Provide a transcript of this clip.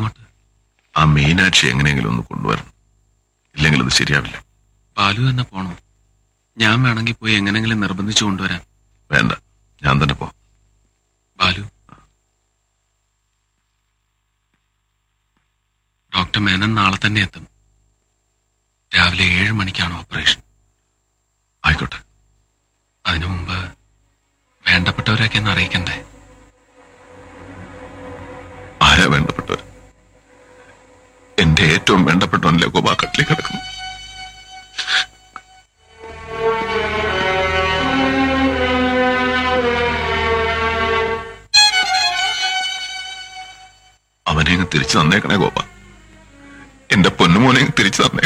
എങ്ങോട്ട് ആ മീനാക്ഷി എങ്ങനെയെങ്കിലും ഒന്ന് കൊണ്ടുവരണം ഇല്ലെങ്കിൽ അത് ശരിയാവില്ല ബാലു തന്നെ പോണോ ഞാൻ വേണമെങ്കിൽ പോയി എങ്ങനെങ്കിലും നിർബന്ധിച്ചു കൊണ്ടുവരാൻ വേണ്ട ഞാൻ തന്നെ പോ ബാലു ഡോക്ടർ മേനൻ നാളെ തന്നെ എത്തും രാവിലെ ഏഴ് മണിക്കാണ് ഓപ്പറേഷൻ ആയിക്കോട്ടെ അതിനു മുമ്പ് വേണ്ടപ്പെട്ടവരൊക്കെ ഒന്ന് അറിയിക്കണ്ടേ ആരാ വേണ്ടപ്പെട്ടവർ എന്റെ ഏറ്റവും വേണ്ടപ്പെട്ടവനല്ലേ ഗോപാ കട്ടിലേക്ക് കിടക്കുന്നു അവനെ അങ്ങ് തിരിച്ചു തന്നേക്കണേ ഗോപ എന്റെ പൊന്നുമോനെ അങ്ങ് തിരിച്ചു തന്നേ